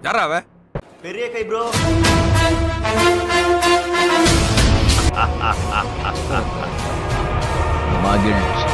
யாரா அவ பெரிய கை ப்ரோ மகிழ்ச்சி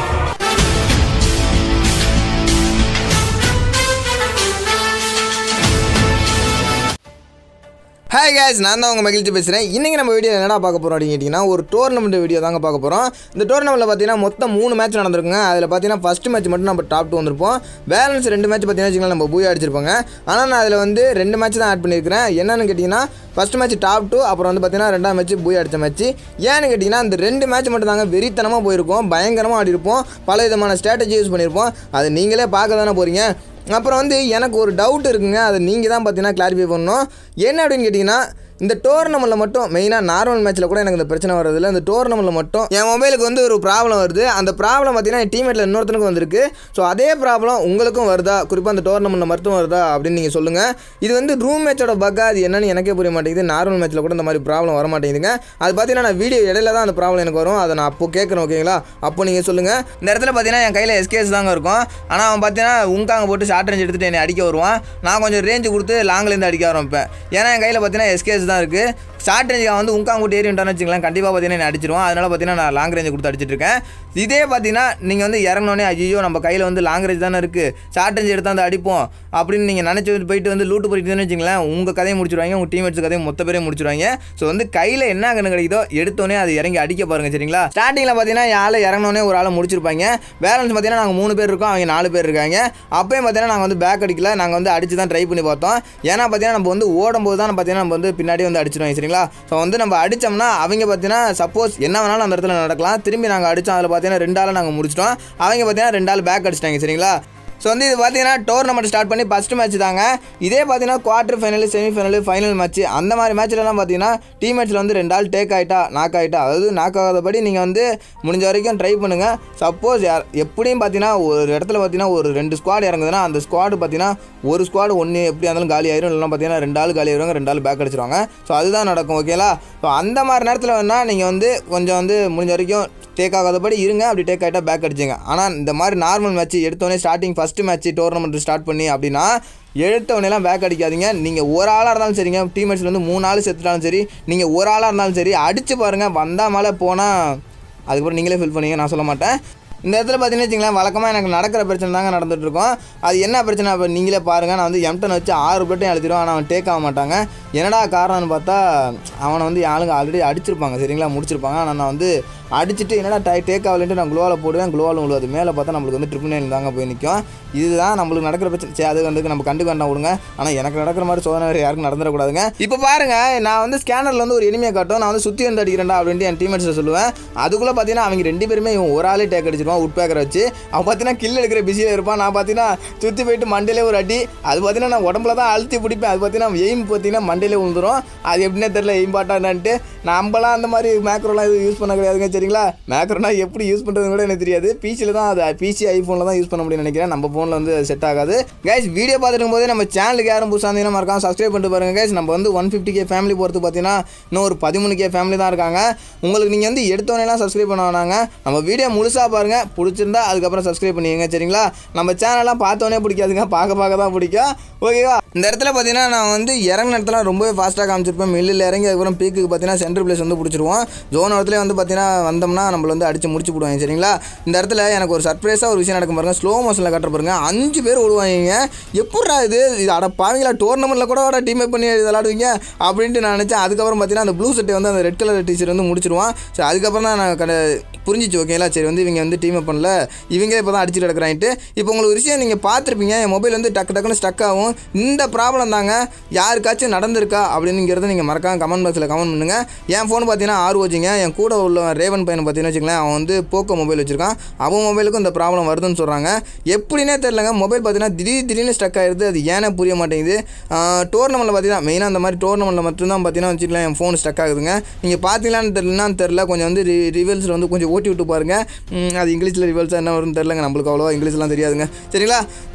ஹாய் guys நான் தான் உங்கள் மகிழ்ச்சி பேசுகிறேன் இன்றைக்கி நம்ம வீடியோ என்னடா பார்க்க போகிறோம் அப்படின்னு கேட்டிங்கன்னா ஒரு டோர்னமெண்ட் வீடியோ தாங்க பார்க்க போகிறோம் இந்த டோர்னமெண்ட்டில் பார்த்தீங்கன்னா மொத்தம் மூணு மேட்ச் நடந்திருக்குங்க அதில் பார்த்தீங்கன்னா ஃபஸ்ட் மேட்ச் மட்டும் நம்ம டாப் டூ வந்திருப்போம் பேலன்ஸ் ரெண்டு மேட்ச் பார்த்தீங்கன்னா வச்சுக்கோங்களேன் நம்ம பூயா அடிச்சிருப்போங்க ஆனால் நான் அதில் வந்து ரெண்டு மேட்ச் தான் ஆட் பண்ணியிருக்கிறேன் என்னன்னு கேட்டிங்கன்னா ஃபஸ்ட் மேட்ச் டாப் டூ அப்புறம் வந்து பார்த்தீங்கன்னா ரெண்டாம் மேட்ச் பூயா அடித்த மேட்ச் ஏன்னு கேட்டிங்கன்னா இந்த ரெண்டு மேட்ச் மட்டும் தாங்க வெறித்தனமாக போயிருக்கோம் பயங்கரமாக ஆடி இருப்போம் பல விதமான ஸ்ட்ராட்டஜி யூஸ் பண்ணியிருப்போம் அது நீங்களே பார்க்க தானே போகிறீங்க அப்புறம் வந்து எனக்கு ஒரு டவுட் இருக்குங்க அதை நீங்கள் தான் பார்த்தீங்கன்னா கிளாரிஃபை பண்ணணும் என்ன அப்படின்னு கேட்டிங்கன்னா இந்த டோர்னமெண்ட்டில் மட்டும் மெயினாக நார்மல் மேட்ச்சில் கூட எனக்கு இந்த பிரச்சனை வர்றதில்ல இந்த டோர்னமெண்ட்டில் மட்டும் என் மொபைலுக்கு வந்து ஒரு ப்ராப்ளம் வருது அந்த ப்ராப்ளம் பார்த்தீங்கன்னா என் டீமேட்டில் இன்னொருத்தனுக்கு வந்திருக்கு ஸோ அதே ப்ராப்ளம் உங்களுக்கும் வருதா குறிப்பாக அந்த டோர்னமெண்ட்டில் மட்டும் வருதா அப்படின்னு நீங்கள் சொல்லுங்கள் இது வந்து ரூம் மேட்சோட பக்கா அது என்னன்னு எனக்கே புரிய மாட்டேங்குது நார்மல் மேட்ச்சில் கூட இந்த மாதிரி ப்ராப்ளம் வர மாட்டேங்குதுங்க அது பார்த்தீங்கன்னா நான் வீடியோ இடையில தான் அந்த ப்ராப்ளம் எனக்கு வரும் அதை நான் அப்போ கேட்குறேன் ஓகேங்களா அப்போ நீங்கள் சொல்லுங்கள் இந்த இடத்துல பார்த்தீங்கன்னா என் கையில் எஸ்கேஸ் தாங்க இருக்கும் ஆனால் அவன் பார்த்தீங்கன்னா உங்காங்க போட்டு ஷார்ட் ரேஞ்ச் எடுத்துகிட்டு என்னை அடிக்க வருவான் நான் கொஞ்சம் ரேஞ்சு கொடுத்து லாங்லேருந்து அடிக்க ஆரம்பிப்பேன் ஏன்னா என் கையில் பார்த்தீங்கன்னா எஸ்கேஸ் தான் இருக்குது ஷார்ட் ரேஞ்ச் அவன் வந்து உங்காங்க போட்டு ஏறி விட்டான்னு வச்சுக்கலாம் கண்டிப்பாக பார்த்தீங்கன்னா என்னை அடிச்சிருவான் அதனால் பார்த்தீங்கன்னா நான் லாங் ரேஞ்ச் கொடுத்து அடிச்சிட்டு இருக்கேன் இதே பார்த்தீங்கன்னா நீங்கள் வந்து இறங்கினோடனே ஐயோ நம்ம கையில் வந்து லாங் ரேஞ்ச் தானே இருக்குது ஷார்ட் ரேஞ்ச் எடுத்து வந்து அடிப்போம் அப்படின்னு நீங்கள் நினச்சி போயிட்டு வந்து லூட்டு போயிட்டுன்னு வச்சுங்களேன் உங்கள் கதையை முடிச்சிருவாங்க உங்கள் டீமேட்ஸ் கதையை மொத்த பேரே முடிச்சிருவாங்க ஸோ வந்து கையில் என்ன கண்ணு கிடைக்குதோ எடுத்தோடனே அது இறங்கி அடிக்க பாருங்க சரிங்களா ஸ்டார்டிங்கில் பார்த்தீங்கன்னா யாழை இறங்கினோடனே ஒரு ஆளை முடிச்சிருப்பாங்க பேலன்ஸ் பார்த்தீங்கன்னா நாங்கள் மூணு பேர் இருக்கோம் அவங்க நாலு பேர் இருக்காங்க அப்பயும் பார்த்தீங்கன்னா நாங்கள் வந்து பேக் அடிக்கல நாங்கள் வந்து அடிச்சு தான் ட்ரை பண்ணி பார்த்தோம் ஏன்னா பார்த்தீங்கன்னா நம்ம வந்து ஓடும்போது தான் பார்த்தீங்கன்னா நம்ம வந்து பின்னாடி வந்து அடிச்சிருவாங்க சரிங்களா ஸோ வந்து நம்ம அடித்தோம்னா அவங்க பார்த்தீங்கன்னா சப்போஸ் என்ன வேணாலும் அந்த இடத்துல நடக்கலாம் திரும்பி நாங்கள் அடித்தோம் அதில் பார்த்தீங்கன்னா ரெண்டு ஆளை நாங்கள் முடிச்சிட்டோம் அவங்க பார்த்தீங்கன்னா ரெண்டு ஆள் பேக் அடிச்சிட்டாங்க சரிங்களா ஸோ வந்து இது பார்த்தீங்கன்னா டோர்னமெண்ட் ஸ்டார்ட் பண்ணி ஃபஸ்ட் மேட்ச் தாங்க இதே பார்த்தீங்கன்னா quarter final semi final final match அந்த மாதிரி மேட்ச்லலாம் பார்த்தீங்கன்னா டீம்மேட்ஸில் வந்து ரெண்டு ஆள் டேக் ஆகிட்டா நாக் ஆகிட்டா அதாவது நாக் ஆகாதபடி நீங்கள் வந்து முடிஞ்ச வரைக்கும் ட்ரை பண்ணுங்கள் சப்போஸ் யார் எப்படியும் பார்த்தீங்கன்னா ஒரு இடத்துல பார்த்தீங்கன்னா ஒரு ரெண்டு ஸ்குவாட் இறங்குதுன்னா அந்த ஸ்குவாடு பார்த்தீங்கன்னா ஒரு ஸ்குவாடு ஒன்று எப்படி இருந்தாலும் காலி ஆயிரும் இல்லைனா பார்த்தீங்கன்னா ரெண்டு ஆள் காலி ஆயிடுவாங்க ரெண்டு ஆள் பேக் அடிச்சிருவாங்க ஸோ அதுதான் நடக்கும் ஓகேலா ஸோ அந்த மாதிரி நேரத்தில் வேணால் நீங்கள் வந்து கொஞ்சம் வந்து முடிஞ்ச வரைக்கும் டேக் ஆகாதபடி இருங்க அப்படி டேக் ஆகிட்டா பேக் அடிச்சுங்க ஆனால் இந்த மாதிரி நார்மல் மேட்ச் எடுத்தோடனே starting first match tournament start பண்ணி அப்படின்னா எடுத்தவொடனேலாம் பேக் அடிக்காதீங்க நீங்கள் ஒரு ஆளாக இருந்தாலும் சரிங்க டீம்மேட்ஸில் வந்து மூணு ஆள் செத்துட்டாலும் சரி நீங்கள் ஒரு ஆளாக இருந்தாலும் சரி அடித்து பாருங்கள் வந்தால் மேலே போனால் அதுக்கப்புறம் நீங்களே ஃபில் பண்ணீங்க நான் சொல்ல மாட்டேன் இந்த இடத்துல பார்த்தீங்கன்னு வச்சுங்களேன் வழக்கமாக எனக்கு நடக்கிற பிரச்சனை தாங்க நடந்துட்டு இருக்கோம் அது என்ன பிரச்சனை அப்போ நீங்களே பாருங்கள் நான் வந்து எம்டன் வச்சு ஆறு பிளட்டையும் அழுத்திடுவேன் ஆனால் அவன் டேக் ஆக மாட்டாங்க என்னடா காரணம்னு பார்த்தா அவனை வந்து என் ஆளுங்க ஆல்ரெடி அடிச்சிருப்பாங்க சரிங்களா முடிச்சிருப்பாங்க ஆனால் நான் வந்து அடிச்சுட்டு என்னடா டை டேக் ஆகலன்ட்டு நான் குளோவில் போடுவேன் குளோவில் விழுவாது மேலே பார்த்தா நம்மளுக்கு வந்து ட்ரிபிள் நைன் தாங்க போய் நிற்கும் இதுதான் நம்மளுக்கு நடக்கிற பிரச்சனை சரி அது வந்து நம்ம கண்டு வேண்டாம் விடுங்க ஆனால் எனக்கு நடக்கிற மாதிரி சோதனை வேறு யாருக்கும் நடந்துடக்கூடாதுங்க இப்போ பாருங்க நான் வந்து ஸ்கேனரில் வந்து ஒரு எனிமையை காட்டும் நான் வந்து சுற்றி வந்து அடிக்கிறேன்டா அப்படின்ட்டு என் டீமேட்ஸை சொல்லுவேன் அதுக்குள்ளே பார்த்தீங்கன்னா அவங்க ரெண்டு பேருமே இவன் ஒரு ஆளே டேக் அடிச்சிருவான் உட் பேக்கரை வச்சு அவன் பார்த்தீங்கன்னா கில் எடுக்கிற பிஸியில் இருப்பான் நான் பார்த்தீங்கன்னா சுற்றி போயிட்டு மண்டையிலே ஒரு அடி அது பார்த்தீங்கன்னா நான் உடம்புல தான் அழுத்தி பிடிப்பேன் அது பார்த்தீங்கன்னா எய்ம் பார்த்தீங்கன்னா மண்டையிலே விழுந்துரும் அது எப்படின்னே தெரில எய்ம் பாட்டான்ட்டு நம்மளாம் அந்த மாதிரி மேக்ரோலாம் எதுவும் யூஸ் பண்ண கிடையாதுங்க சரிங்களா மேக்ரோனா எப்படி யூஸ் பண்ணுறதுன்னு கூட எனக்கு தெரியாது பிசியில் தான் அது பிசி ஐஃபோனில் தான் யூஸ் பண்ண முடியும்னு நினைக்கிறேன் நம்ம ஃபோனில் வந்து செட் ஆகாது கைஸ் வீடியோ பார்த்துட்டு போதே நம்ம சேனலுக்கு யாரும் புதுசாக இருந்தீங்கன்னா மறக்காம சப்ஸ்கிரைப் பண்ணிட்டு பாருங்க கைஸ் நம்ம வந்து ஒன் ஃபிஃப்டி கே ஃபேமிலி போகிறது பார்த்தீங்கன்னா இன்னும் ஒரு பதிமூணு கே ஃபேமிலி தான் இருக்காங்க உங்களுக்கு நீங்கள் வந்து எடுத்தோடனேலாம் சப்ஸ்கிரைப் பண்ண வேணாங்க நம்ம வீடியோ முழுசாக பாருங்கள் பிடிச்சிருந்தா அதுக்கப்புறம் சப்ஸ்கிரைப் பண்ணிக்கங்க சரிங்களா நம்ம சேனல்லாம் பார்த்தோன்னே பிடிக்காதுங்க பார்க்க பார்க்க தான் பிடிக்கும் ஓகேவா இந்த இடத்துல பார்த்தீங்கன்னா நான் வந்து இறங்கின இடத்துல ரொம்பவே ஃபாஸ்ட்டாக காமிச்சிருப்பேன் மில்லில் இறங்கி அதுக்கப்புறம் பீக்குக்கு பார்த்தீங்கன்னா சென்டர் பிளேஸ் வந்து பிடிச்சிருவோம் ஜோன் இடத்துல வந்து பார்த்தீங்கன்னா வந்தோம்னா நம்மள வந்து அடிச்சு முடிச்சு போடுவாங்க சரிங்களா இந்த இடத்துல எனக்கு ஒரு சர்ப்ரைஸாக ஒரு விஷயம் நடக்கும் பாருங்க ஸ்லோ மோஷனில் கட்டுற பாருங்க அஞ்சு பேர் விடுவாங்க எப்பட்றா இது இது அட பாவீங்களா டோர்னமெண்ட்டில் கூட வர டீமே பண்ணி விளாடுவீங்க அப்படின்ட்டு நான் நினச்சேன் அதுக்கப்புறம் பார்த்தீங்கன்னா அந்த ப்ளூ சட்டை வந்து அந்த ரெட் கலர் டீச்சர் வந்து முடிச்சிருவான் சரி அதுக்கப்புறம் தான் நான் கடை புரிஞ்சிச்சு ஓகேங்களா சரி வந்து இவங்க வந்து டீமை பண்ணல இவங்களே இப்போ தான் அடிச்சுட்டு கிடக்குறான்ட்டு இப்போ உங்களுக்கு ஒரு விஷயம் நீங்கள் பார்த்துருப்பீங்க என் மொபைல் வந்து டக்கு டக்குன்னு ஸ்டக் ஆகும் இந்த ப்ராப்ளம் தாங்க யாருக்காச்சும் நடந்திருக்கா அப்படிங்கிறத நீங்கள் மறக்காம கமெண்ட் பாக்ஸில் கமெண்ட் பண்ணுங்கள் என் ஃபோன் பார்த்தீங்கன்னா ஆறு வச்சுங்க என் கூட உள்ள ரேவன் பையனை பார்த்தீங்கன்னா வச்சுங்களேன் அவன் வந்து போக்கோ மொபைல் வச்சிருக்கான் அவன் மொபைலுக்கும் இந்த ப்ராப்ளம் வருதுன்னு சொல்கிறாங்க எப்படின்னே தெரிலங்க மொபைல் பார்த்தீங்கன்னா திடீர் திடீர்னு ஸ்டக் ஆயிடுது அது ஏனே புரிய மாட்டேங்குது டோர்னமெண்ட்டில் பார்த்தீங்கன்னா மெயினாக அந்த மாதிரி டோர்னமெண்ட்டில் மட்டும்தான் பார்த்தீங்கன்னா வச்சுக்கலாம் என் ஃபோன் ஸ்டக் ஆகுதுங்க நீங்கள் பார்த்தீங்களான்னு தெரியலனான்னு தெரில கொஞ்சம் வந்து ரிவல்ஸில் வந்து கொஞ்சம் ஓட்டி விட்டு பாருங்கள் ம், அது இங்கிலீஷில் ரிவல்ஸாக என்ன வரும்னு தெரிலங்க நம்மளுக்கு அவ்வளோவா இங்கிலீஷ்லாம் தெரியாதுங்க சரிங்களா கைஸ்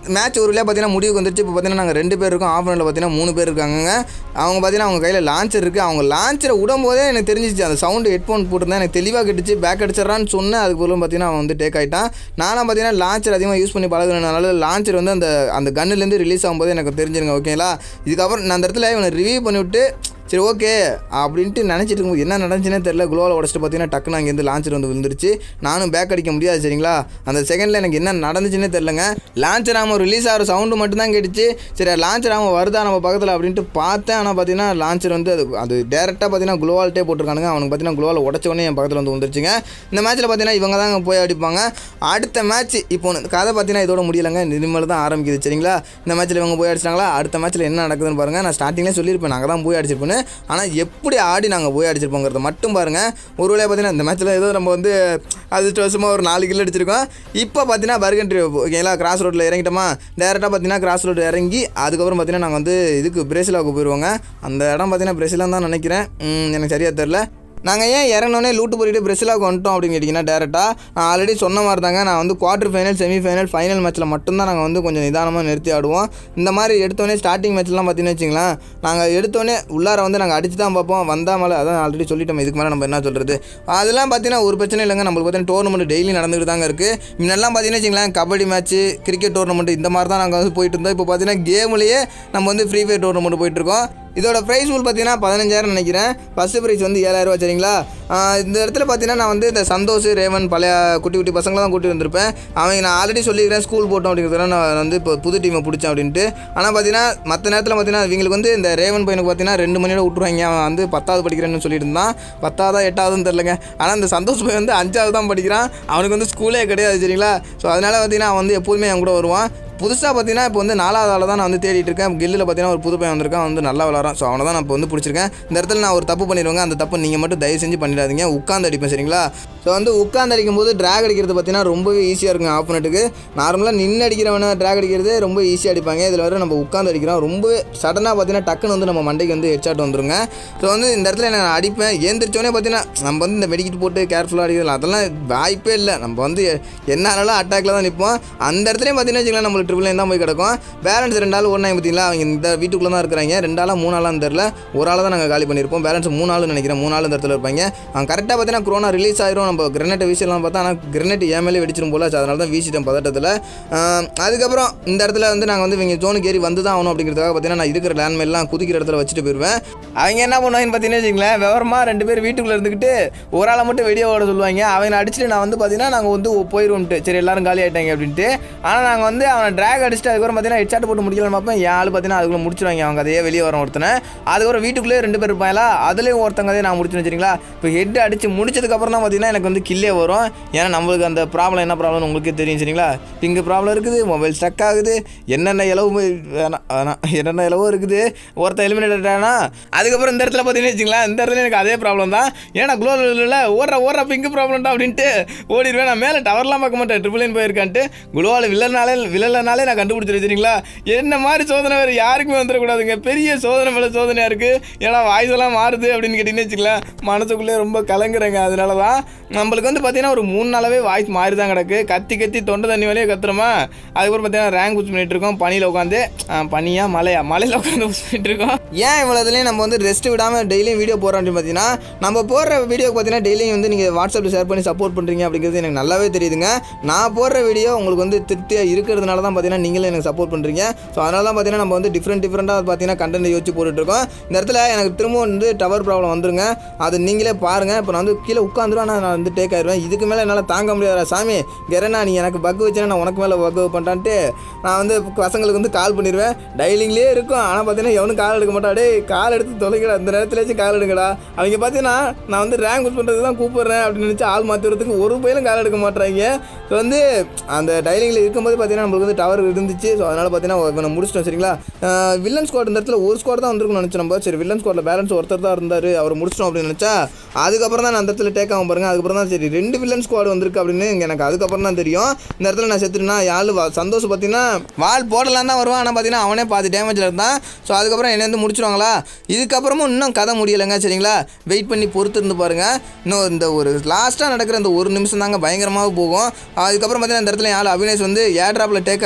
மேட்ச் ஒரு வழியாக பார்த்தீங்கன்னா முடிவுக்கு வந்துருச்சு இப்போ பார்த்தீங்கன்னா நாங்கள் ரெண்டு பேர் இருக்கோம் ஆஃபனில் பார்த்தீங்கன்னா மூணு பேர் இருக்காங்க அவங்க பார்த்தீங்கன்னா அவங்க கையில் லான்ச்சர் இருக்குது அவங்க லான்ச்சரை விடும்போதே எனக்கு தெரிஞ்சிச்சு அந்த சவுண்டு ஹெட்ஃபோன் போட்டிருந்தேன் எனக்கு தெளிவாக கட்டுச்சு பேக் அடிச்சிடறான்னு சொன்னேன் அதுக்கு பிறகு பார்த்தீங்கன்னா அவன் வந்து டேக் ஆகிட்டான் நானும் பார்த்தீங்கன்னா லான்ச்சர் அதிகமாக யூஸ் பண்ணி பழகுறதுனால லான்ச்சர் வந்து அந்த அந்த கன்னுலேருந்து ரிலீஸ் ஆகும்போது எனக்கு தெரிஞ்சிருங்க ஓகேங்களா இதுக்கப்புறம் நான் அந்த இடத்துல இவனை ரிவ்யூ பண்ணிவிட்டு சரி ஓகே அப்படின்ட்டு நினச்சிட்டு இருக்கும்போது என்ன நடந்துச்சுன்னே தெரில குளோவில் உடச்சிட்டு பார்த்தீங்கன்னா டக்குன்னு அங்கேருந்து லான்ச்சர் வந்து விழுந்துருச்சு நானும் பேக் அடிக்க முடியாது சரிங்களா அந்த செகண்டில் எனக்கு என்ன நடந்துச்சுன்னே தெரிலங்க லான்ச்சர் ஆமாம் ரிலீஸ் ஆகிற சவுண்டு மட்டும்தான் கேட்டுச்சு சரி லான்ச்சர் ஆமாம் வருதா நம்ம பக்கத்தில் அப்படின்ட்டு பார்த்தேன் ஆனால் பார்த்தீங்கன்னா லான்ச்சர் வந்து அது அது டேரெக்டாக பார்த்தீங்கன்னா குளோவால்ட்டே போட்டிருக்கானுங்க அவனுக்கு பார்த்தீங்கன்னா குளோவில் உடச்ச உடனே என் பக்கத்தில் வந்து வந்துருச்சுங்க இந்த மேட்ச்சில் பார்த்தீங்கன்னா இவங்க தாங்க போய் அடிப்பாங்க அடுத்த மேட்ச் இப்போ இந்த கதை பார்த்தீங்கன்னா இதோட முடியலைங்க இனிமேல் தான் ஆரம்பிக்குது சரிங்களா இந்த மேட்ச்சில் இவங்க போய் அடிச்சிட்டாங்களா அடுத்த மேட்ச்சில் என்ன நடக்குதுன்னு பாருங்கள் நான் ஸ்டார்டிங்லேயே சொல்லியிருப்பேன் நாங்கள் தான் போய் அடிச்சிருப்பேன்னு ஆனால் எப்படி ஆடி நாங்கள் போய் அடிச்சிருப்போங்கிறத மட்டும் பாருங்கள் ஒரு வேளையை பார்த்தீங்கன்னா இந்த மேட்ச்சில் ஏதோ நம்ம வந்து அதிர்ஷ்டவசமாக ஒரு நாலு கிலோ அடிச்சிருக்கோம் இப்போ பார்த்தீங்கன்னா பர்கன்ட்ரி ஓகேங்களா கிராஸ் ரோட்டில் இறங்கிட்டோமா டேரெக்டாக பார்த்தீங்கன்னா கிராஸ் ரோடு இறங்கி அதுக்கப்புறம் பார்த்தீங்கன்னா நாங்கள் வந்து இதுக்கு பிரேசிலாவுக்கு போயிடுவோங்க அந்த இடம் பார்த்தீங்கன்னா பிரேசிலான்னு தான் நினைக்கிறேன் ம், எனக்கு சரியாக தெரில நாங்கள் ஏன் இறங்கினோடனே லூட்டு போயிட்டு பிரேசிலாவுக்கு வந்துட்டோம் அப்படின்னு கேட்டிங்கன்னா டேரெக்டாக நான் ஆல்ரெடி சொன்ன மாதிரி தாங்க நான் வந்து quarter final semi final final மேட்ச்சில் மட்டும்தான் நாங்கள் வந்து கொஞ்சம் நிதானமாக நிறுத்தி ஆடுவோம் இந்த மாதிரி எடுத்தோடனே ஸ்டார்டிங் மேட்ச்லாம் பார்த்தீங்கன்னு வச்சிங்களேன் நாங்கள் எடுத்தோடனே உள்ளார வந்து நாங்கள் அடிச்சு தான் பார்ப்போம் வந்தா மேலே அதான் ஆல்ரெடி சொல்லிட்டோம் இதுக்கு மேலே நம்ம என்ன சொல்கிறது அதெல்லாம் பார்த்தீங்கன்னா ஒரு பிரச்சனை இல்லைங்க நம்மளுக்கு பார்த்தீங்கன்னா டோர்னமெண்ட் டெய்லி நடந்துகிட்டு தாங்க இருக்குது முன்னெல்லாம் பார்த்தீங்கன்னா வச்சிங்களேன் கபடி மேட்ச்சு கிரிக்கெட் டோர்னமெண்ட் இந்த மாதிரி தான் நாங்கள் வந்து போயிட்டு இருந்தோம் இப்போ பார்த்தீங்கன்னா கேம்லேயே நம்ம வந்து ஃப்ரீ ஃபயர் டோர்னமெண்ட் போயிட்டுருக்கோம் இதோட ப்ரைஸ் ஃபுல் பார்த்தீங்கன்னா பதினஞ்சாயிரம் நினைக்கிறேன் ஃபஸ்ட்டு ப்ரைஸ் வந்து ஏழாயிரரூவா சரிங்களா ஆஹ் இந்த இடத்துல பார்த்தீங்கன்னா நான் வந்து இந்த சந்தோஷ் ரேவன் பழைய குட்டி குட்டி பசங்களை தான் கூட்டி வந்திருப்பேன் அவங்க நான் ஆல்ரெடி சொல்லிக்கிறேன் ஸ்கூல் போட்டோம் அப்படிங்கிறதுல நான் வந்து இப்போ புது டீமை பிடிச்சேன் அப்படின்ட்டு ஆனால் பார்த்தீங்கன்னா மற்ற நேரத்தில் பார்த்தீங்கன்னா இவங்களுக்கு வந்து இந்த ரேவன் பையனுக்கு பார்த்தீங்கன்னா ரெண்டு மணியோட விட்ருவாங்க அவன் வந்து பத்தாவது படிக்கிறேன்னு சொல்லிட்டு இருந்தான் பத்தாவதா எட்டாவதுன்னு தெரிலங்க ஆனால் இந்த சந்தோஷ் பையன் வந்து அஞ்சாவது தான் படிக்கிறான் அவனுக்கு வந்து ஸ்கூலே கிடையாது சரிங்களா ஸோ அதனால் பார்த்தீங்கன்னா அவன் வந்து எப்போதுமே என் கூட வருவான் புதுசாக பார்த்தீங்கன்னா இப்போ வந்து நாலாவது ஆளை தான் நான் வந்து தேடிட்டு இருக்கேன் கில்லில் பார்த்தீங்கன்னா ஒரு புது பையன் வந்திருக்கான் அவன் வந்து நல்லா விளாட்றான் ஸோ அவனை தான் நான் இப்போ வந்து பிடிச்சிருக்கேன் இந்த இடத்துல நான் ஒரு தப்பு பண்ணிடுவேங்க அந்த தப்பு நீங்கள் மட்டும் தயவு செஞ்சு பண்ணிடாதீங்க உட்காந்து அடிப்பேன் சரிங்களா ஸோ வந்து உட்காந்து அடிக்கும் போது ட்ராக் அடிக்கிறது பார்த்தீங்கன்னா ரொம்பவே ஈஸியாக இருக்குங்க ஆப்போனட்டுக்கு நார்மலாக நின்று அடிக்கிறவன ட்ராக் அடிக்கிறது ரொம்ப ஈஸியாக அடிப்பாங்க இதில் வர நம்ம உட்காந்து அடிக்கிறோம் ரொம்பவே சடனாக பார்த்தீங்கன்னா டக்குன்னு வந்து நம்ம மண்டைக்கு வந்து ஹெட்ஷாட் வந்துருங்க ஸோ வந்து இந்த இடத்துல நான் அடிப்பேன் ஏந்திரிச்சோடனே பார்த்தீங்கன்னா நம்ம வந்து இந்த மெடிக்கிட்டு போட்டு கேர்ஃபுல்லாக அடிக்கலாம் அதெல்லாம் வாய்ப்பே இல்லை நம்ம வந்து என்ன ஆனாலும் அட்டாக்ல தான் நிற்போம் அந்த இடத்துலையும் பார்த்தீங்கன்னா வச்சுக்கலாம் நம்மளுக்கு ட்ரிபிள் தான் போய் கிடக்கும் பேலன்ஸ் ரெண்டு ஆள் ஒன்றா பார்த்தீங்களா அவங்க இந்த வீட்டுக்குள்ளே தான் இருக்கிறாங்க ரெண்டு ஆளாக மூணு ஆளான்னு தெரில ஒரு ஆளை தான் நாங்கள் காலி பண்ணியிருப்போம் பேலன்ஸ் மூணு ஆள் நினைக்கிறேன் மூணு ஆள் இந்த இடத்துல இருப்பாங்க அவங்க கரெக்டாக பார்த்தீங்கன்னா கொரோனா ரிலீஸ் ஆயிரும் நம்ம கிரனேட்டை வீசலாம் பார்த்தா ஆனால் கிரனேட் ஏன் மேலே வெடிச்சிரும் போல so அதனால தான் வீசிட்டேன் பதட்டத்தில் ஆஹ் அதுக்கப்புறம் இந்த இடத்துல வந்து நாங்கள் வந்து இவங்க ஜோனுக்கு ஏறி வந்து தான் ஆகணும் அப்படிங்கிறதுக்காக பார்த்தீங்கன்னா நான் இருக்கிற லேண்ட்மெல்லாம் குதிக்கிற இடத்துல வச்சுட்டு போயிடுவேன் அவங்க என்ன பண்ணுவாங்கன்னு பார்த்தீங்கன்னா வச்சுங்களேன் விவரமா ரெண்டு பேர் வீட்டுக்குள்ளே இருந்துக்கிட்டு ஒரு ஆளை மட்டும் வெளியே ஓட சொல்லுவாங்க அவனை அடிச்சுட்டு நான் வந்து பார்த்தீங்கன்னா நாங்கள் வந்து போயிடுவோம்ட்டு சரி எல்லாரும் காலி ஆயிட்டாங்க அப்படின்ட்டு ஆனால் நாங்கள் வந்து அவனை ட்ராக் அடிச்சுட்டு அதுக்கப்புறம் பார்த்தீங்கன்னா ஹெட்ஷாட் போட்டு முடிக்கலாம்னு பார்ப்பேன் என் ஆள் பார்த்தீங்கன்னா அதுக்குள்ள முடிச்சிருவாங்க அவங்க அதையே வெளியே வரும் ஒருத்தனை அதுக்கப்புறம் வீட்டுக்குள்ளேயே ரெண்டு பேர் இருப்பாங்களா அதுலேயும் ஒருத்தங்க அதே நான் முடிச்சு வச்சிருங்களா இப்போ ஹெட் அடிச்சு முடிச்சதுக்கப்புறம் தான் பார்த்தீங்கன்னா எனக்கு வந்து கில்லே வரும் ஏன்னா நம்மளுக்கு அந்த ப்ராப்ளம் என்ன ப்ராப்ளம்னு உங்களுக்கே தெரியும் சரிங்களா பிங்கு ப்ராப்ளம் இருக்குது மொபைல் ஸ்டக் ஆகுது என்னென்ன இலவு வேணாம் வேணாம் என்னென்ன இலவோ இருக்குது ஒருத்தன் எலிமினேட் ஆனா அதுக்கப்புறம் இந்த இடத்துல பார்த்தீங்கன்னு வச்சுங்களேன் இந்த இடத்துல எனக்கு அதே ப்ராப்ளம் தான் ஏன்னா குளோவில் ஓடுற ஓடுற பிங்கு ப்ராப்ளம் தான் அப்படின்ட்டு ஓடிடுவேன் நான் மேலே டவர்லாம் பார்க்க மாட்டேன் ட்ரிபிள் நைன் போயிருக்கான்ட்டு குளோவில் வில்லனாலே வில்லனாலே நான் கண்டுபிடிச்சி வச்சுருங்களா என்ன மாதிரி சோதனை வேறு யாருக்குமே வந்துடக்கூடாதுங்க பெரிய சோதனை மேலே சோதனையாக இருக்குது ஏன்னா வாய்ஸ் எல்லாம் மாறுது அப்படின்னு கேட்டிங்கன்னு வச்சுக்கலாம் மனசுக்குள்ளே ரொம்ப கலங்குறேங்க அதனால தான் நம்மளுக்கு வந்து பார்த்தீங்கன்னா ஒரு மூணு நாளாவே வாய்ஸ் மாறி தான் கிடக்கு கத்தி கத்தி தொண்டை தண்ணி வழியே கத்துறோமா அதுக்கப்புறம் பார்த்தீங்கன்னா ரேங்க் புஷ் பண்ணிட்டு இருக்கோம் பனியில் உட்காந்து பனியா மலையா மலையில் உட்காந்து புஷ் பண்ணிட்டு இருக்கோம் ஏன் இவ்வளோ இதுலேயும் நம்ம வந்து ரெஸ்ட் விடாமல் டெய்லியும் வீடியோ போடுறோம் அப்படின்னு பார்த்தீங்கன்னா நம்ம போடுற வீடியோ பார்த்தீங்கன்னா டெய்லியும் வந்து நீங்கள் வாட்ஸ்அப்பில் ஷேர் பண்ணி சப்போர்ட் பண்ணுறீங்க அப்படிங்கிறது எனக்கு நல்லாவே தெரியுதுங்க நான் போடுற வீடியோ உங்களுக்கு வந்து திருப்தியாக இருக்கிறதுனால தான் பார்த்தீங்கன்னா நீங்களும் எனக்கு சப்போர்ட் பண்ணுறீங்க ஸோ அதனால தான் பார்த்தீங்கன்னா நம்ம வந்து டிஃப்ரெண்ட் டிஃப்ரெண்ட்டாக பார்த்தீங்கன்னா கண்டென்ட் யோசிச்சு போட்டுட்ருக்கோம் இந்த இடத்துல எனக்கு திரும்பவும் வந்து டவர் ப்ராப்ளம் வந்துருங்க அது நீங்களே பாருங்கள் இப்போ நான் வந்து கீழே உட்காந்துருவேன் ஆனால் நான் வந்து டேக் ஆயிடுவேன் இதுக்கு மேலே என்னால் தாங்க முடியாதா சாமி கெரனா நீ எனக்கு பக் வச்சுனா நான் உனக்கு மேலே பக் பண்ணிட்டான்ட்டு நான் வந்து பசங்களுக்கு வந்து கால் பண்ணிடுவேன் டைலிங்லேயே இருக்கும் ஆனால் பார்த்தீங்கன்னா எவனும் கால் எடுக்க மாட்டா டேய் கால் எடுத்து தொலைக்கடா இந்த நேரத்துலேயாச்சும் கால் எடுங்கடா அவங்க பார்த்தீங்கன்னா நான் வந்து ரேங்க் புஷ் பண்ணுறது தான் கூப்பிட்றேன் அப்படின்னு நினச்சி ஆள் மாற்றி வரதுக்கு ஒரு பையனும் கால் எடுக்க மாட்டாங்க ஸோ வந்து அந்த டைலிங்கில் இருக்கும்போது பார்த்தீங்கன்னா நம்மளுக்கு வந்து டவர் இருந்துச்சு ஸோ அதனால் பார்த்தீங்கன்னா இவனை முடிச்சிட்டோம் சரிங்களா வில்லன் ஸ்குவாட் இந்த இடத்துல ஒரு ஸ்குவாட் தான் வந்திருக்கும்னு நினச்சோம் நம்ம சரி வில்லன் ஸ்குவாடில் பேலன்ஸ் ஒருத்தர் தான் இருந்தார் அவர் முடிச்சிட்டோம் அப்படின்னு நினச்சா அதுக்கப்புறம் தான் நான் அந்த இடத்துல டேக் ஆகும் பாருங்க அதுக்கப்புறம் தான் சரி ரெண்டு வில்லன் ஸ்குவாட் வந்திருக்கு அப்படின்னு எனக்கு அதுக்கப்புறம் தான் தெரியும் இந்த இடத்துல நான் செத்துட்டேன்னா யாழ் சந்தோஷம் பார்த்தீங்கன்னா வால் போடலாம் தான் வருவான் ஆனால் பார்த்தீங்கன்னா அவனே பாதி டேமேஜில் இருந்தான் ஸோ அதுக்கப்புறம் என்னை வந்து முடிச்சிருவாங்களா இதுக்கப்புறமும் இன்னும் கதை முடியலைங்க சரிங்களா வெயிட் பண்ணி பொறுத்து இருந்து பாருங்க இன்னும் இந்த ஒரு லாஸ்ட்டாக நடக்கிற இந்த ஒரு நிமிஷம் தாங்க பயங்கரமாக போகும் அதுக்கப்புறம் பார்த்தீங்கன்னா இந்த இடத்துல யாழ் அவினேஷ் வந்து ஏர் ட்ராப்பில் டேக்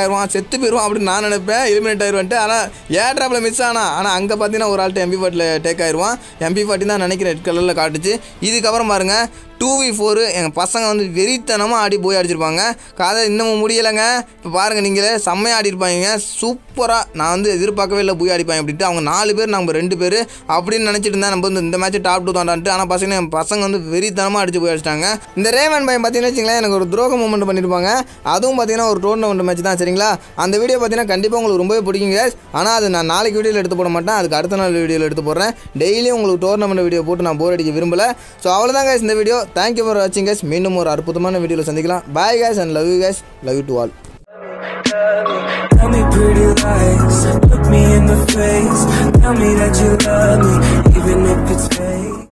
ஆயிடுவான் செத்து போயிடுவான் அப்படின்னு நான் நினைப்பேன் எலிமினேட் ஆயிடுவான்ட்டு ஆனால் ஏர் ட்ராப்பில் மிஸ் ஆனா ஆனால் அங்கே பார்த்தீங்கன்னா ஒரு ஆள்கிட்ட எம்பி ஃபார்ட்டில் டேக் ஆயிடுவான் எம்பி ஃபார்ட்டி தான் நினைக்கிறேன் ரெட் கலரில் காட்டுச்சு இதுக்கப்புறம் பாருங்கள் டூ வி ஃபோரு எங்கள் பசங்க வந்து வெறித்தனமாக ஆடி போய் அடிச்சிருப்பாங்க கதை இன்னமும் முடியலைங்க இப்போ பாருங்கள் நீங்களே செம்மையாக ஆடி இருப்பாங்க சூப்பராக நான் வந்து எதிர்பார்க்கவே இல்லை போய் அடிப்பாங்க அப்படின்ட்டு அவங்க நாலு பேர் நம்ம ரெண்டு பேர் அப்படின்னு நினச்சிட்டு இருந்தேன் நம்ம வந்து இந்த மேட்ச் டாப் டூ தாண்டான்ட்டு ஆனால் பசங்க என் பசங்க வந்து வெறித்தனமாக அடிச்சு போய் அடிச்சிட்டாங்க இந்த ரேவன் பையன் பார்த்தீங்கன்னா வச்சுங்களேன் எனக்கு ஒரு துரோக மூமெண்ட் பண்ணியிருப்பாங்க அதுவும் பார்த்தீங்கன்னா ஒரு டோர்னமெண்ட் மேட்ச் தான் சரிங்களா அந்த வீடியோ பார்த்தீங்கன்னா கண்டிப்பாக உங்களுக்கு ரொம்பவே பிடிக்குங்க ஆனால் அது நான் நாளைக்கு வீடியோவில் எடுத்து போட மாட்டேன் அதுக்கு அடுத்த நாள் வீடியோவில் எடுத்து போடுறேன் டெய்லியும் உங்களுக்கு டோர்னமெண்ட் வீடியோ போட்டு நான் போர் அடிக்க விரும்பல ஸோ அவ்வளோதான் guys இந்த வீடியோ தேங்க்யூ ஃபார் வாட்சிங் guys மீண்டும் ஒரு அற்புதமான வீடியோவில் சந்திக்கலாம் bye guys and love you guys love you to all Tell me pretty lies, look me in the face. Tell me that you love me, even if it's fake.